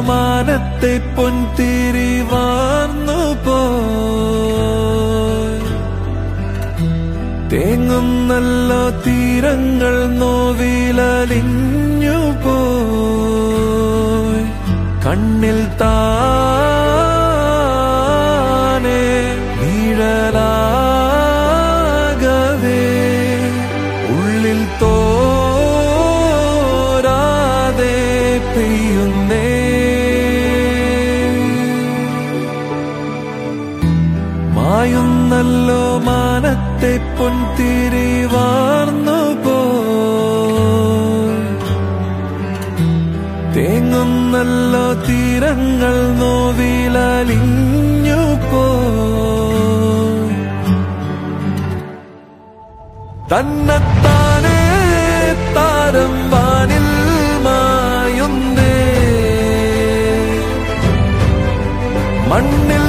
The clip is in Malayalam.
മാനത്തെ പൊൻതിരി വാർന്നു പോയി തേങ്ങുന്നല്ലോ തീരങ്ങൾ നോവിലലിഞ്ഞു പോയി കണ്ണിൽ താനെ നിഴലാകവേ ഉള്ളിൽ തോരാതെ പെയ്യുന്നേ മായുന്നല്ലോ മാനത്തെ പൊൻതിരി വാർന്നു പോയി തേങ്ങുന്നല്ലോ തീരങ്ങൾ നോവിലലിഞ്ഞു പോയി തന്നെത്താനേ താരം വാനിൽ മായുന്നേ മണ്ണിൽ